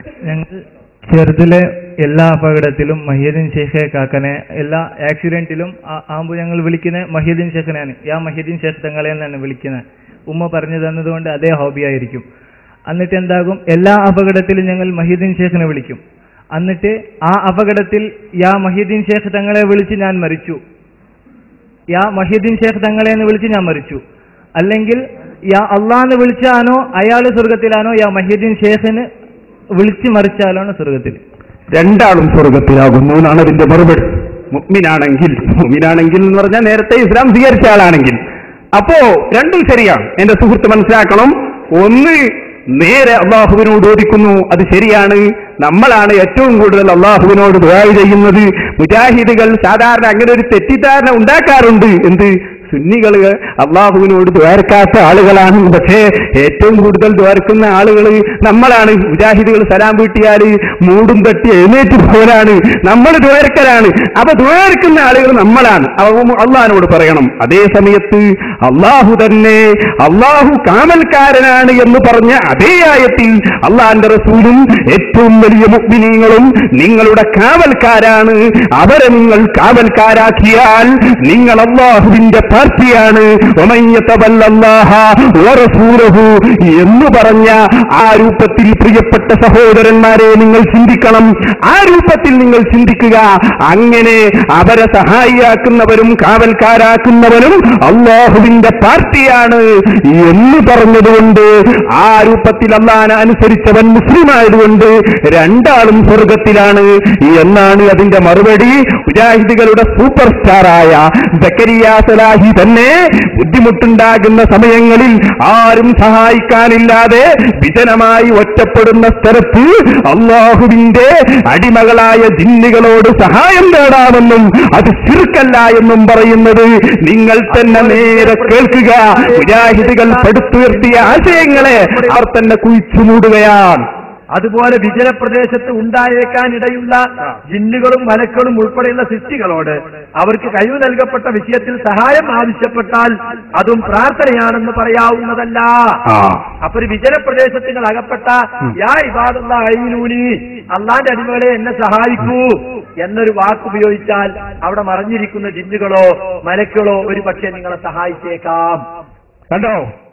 ഞങ്ങൾ ചെറുതിലെ എല്ലാ അപകടത്തിലും മഹീദ്ദീൻ ഷേഖെ കാക്കനെ എല്ലാ ആക്സിഡന്റിലും ആ- ആകുമ്പോൾ ഞങ്ങൾ വിളിക്കുന്നത് മഹീദ്ദീൻ ഷേഖനെയാണ് യാ മഹീദ്ദീൻ ഷേഖ് തങ്ങളെ എന്നാണ് വിളിക്കുന്നത് ഉമ്മ പറഞ്ഞു തന്നതുകൊണ്ട് അതേ ഹോബി ആയിരിക്കും എന്നിട്ട് എന്താകും എല്ലാ അപകടത്തിലും ഞങ്ങൾ മഹീദ്ദീൻ ഷേഖിനെ വിളിക്കും എന്നിട്ട് ആ അപകടത്തിൽ യാ മഹീദ്ദീൻ ഷേഖ് തങ്ങളെ വിളിച്ച് ഞാൻ മരിച്ചു യാ മഹീദ്ദീൻ ഷേഖ് തങ്ങളെ എന്ന് വിളിച്ച് ഞാൻ മരിച്ചു അല്ലെങ്കിൽ യാ അള്ളാന്ന് വിളിച്ചാനോ അയാൾ സ്വർഗത്തിലാണോ യാ മഹീദ്ദീൻ ഷേഖിന് വിളിച്ച് മറിച്ചാലാണോ സ്വർഗത്തിൽ രണ്ടാളും സ്വർഗത്തിലാകുന്നു എന്നാണ് അതിന്റെ മറുപടി മുഗ്മിനാണെങ്കിൽ മുഗ്മിനാണെങ്കിൽ എന്ന് പറഞ്ഞാൽ നേരത്തെ ഇസ്ലാം സ്വീകരിച്ച ആളാണെങ്കിൽ അപ്പോ രണ്ടും ശരിയാണ് എന്റെ സുഹൃത്ത് മനസ്സിലാക്കണം ഒന്ന് നേരെ അള്ളാഹുവിനോട് ചോദിക്കുന്നു അത് ശരിയാണ് നമ്മളാണ് ഏറ്റവും കൂടുതൽ അള്ളാഹുവിനോട് ദുആ ചെയ്യുന്നത് മുജാഹിദുകൾ സാധാരണ അങ്ങനെ ഒരു തെറ്റിദ്ധാരണ ഉണ്ടാക്കാറുണ്ട് എന്ത് സുന്നികള് അള്ളാഹുവിനോട് ദ്വാരക്കാത്ത ആളുകളാണ് പക്ഷേ ഏറ്റവും കൂടുതൽ ദ്വാരക്കുന്ന ആളുകൾ നമ്മളാണ് മുജാഹിദുകൾ സലാം വീട്ടിയാൽ മൂടും തട്ടി എഴുന്നേറ്റ് പോലാണ് നമ്മൾ ദ്വാരക്കരാണ് അപ്പൊ ദ്വാരക്കുന്ന ആളുകൾ നമ്മളാണ് അള്ളാഹിനോട് പറയണം അതേ സമയത്ത് അള്ളാഹു തന്നെ അള്ളാഹു കാമൽക്കാരനാണ് എന്ന് പറഞ്ഞ അതേ ആയത്തിൽ അള്ളാന്റെ റസൂലും ഏറ്റവും വലിയ മുഗ്മിനീങ്ങളും നിങ്ങളുടെ കാവൽക്കാരാണ് അവരെ നിങ്ങൾ കാവൽക്കാരാക്കിയാൽ നിങ്ങൾ അള്ളാഹുവിന്റെ പാർട്ടിയാണ് ഒമയ്യത്തവല്ലല്ലാഹ വറസൂലഹു എന്ന് പറഞ്ഞ ആ രൂപത്തിൽ പ്രിയപ്പെട്ട സഹോദരന്മാരെ നിങ്ങൾ ചിന്തിക്കണം ആ രൂപത്തിൽ നിങ്ങൾ ചിന്തിക്കുക അങ്ങനെ അവരെ സഹായിയാക്കുന്നവരും കാവൽക്കാരാക്കുന്നവരും അള്ളാഹുവിന്റെ പാർട്ടിയാണ് എന്ന് പറഞ്ഞതുകൊണ്ട് ആ രൂപത്തിൽ അള്ളാഹനെ അനുസരിച്ചവൻ മുസ്ലിം ആയതുകൊണ്ട് രണ്ടാളും സ്വർഗത്തിലാണ് എന്നാണ് അതിന്റെ മറുപടി മുജാഹിദുകളുടെ സൂപ്പർ സ്റ്റാറായ സക്കരിയ സലാഹി തന്നെ ബുദ്ധിമുട്ടുണ്ടാകുന്ന സമയങ്ങളിൽ ആരും സഹായിക്കാനില്ലാതെ വിജനമായി ഒറ്റപ്പെടുന്ന സ്ഥലത്ത് അള്ളാഹുവിന്റെ അടിമകളായ ജിന്നുകളോട് സഹായം നേടാമെന്നും അത് ശിർക്കല്ല എന്നും പറയുന്നത് നിങ്ങൾ തന്നെ നേരെ കേൾക്കുക മുജാഹിദുകൾ പടുത്തുയർത്തിയ ആശയങ്ങളെ അവർ തന്നെ കുഴിച്ചു മൂടുകയാണ് അതുപോലെ വിജനപ്രദേശത്ത് ഉണ്ടായേക്കാൻ ഇടയുള്ള ജിന്നുകളും മലക്കളും ഉൾപ്പെടെയുള്ള സൃഷ്ടികളോട് അവർക്ക് കഴിവ് നൽകപ്പെട്ട വിഷയത്തിൽ സഹായം ആവശ്യപ്പെട്ടാൽ അതും പ്രാർത്ഥനയാണെന്ന് പറയാവുന്നതല്ല ആ അപ്പൊ ഒരു വിജനപ്രദേശത്ത് നിങ്ങൾ അകപ്പെട്ട യാ ഇബാദുള്ള അഴിനൂനി അള്ളാന്റെ അടിമകളെ എന്നെ സഹായിക്കൂ എന്നൊരു വാക്ക് ഉപയോഗിച്ചാൽ അവിടെ മറഞ്ഞിരിക്കുന്ന ജിന്നുകളോ മലക്കളോ ഒരു പക്ഷേ നിങ്ങളെ സഹായിച്ചേക്കാം കണ്ടോ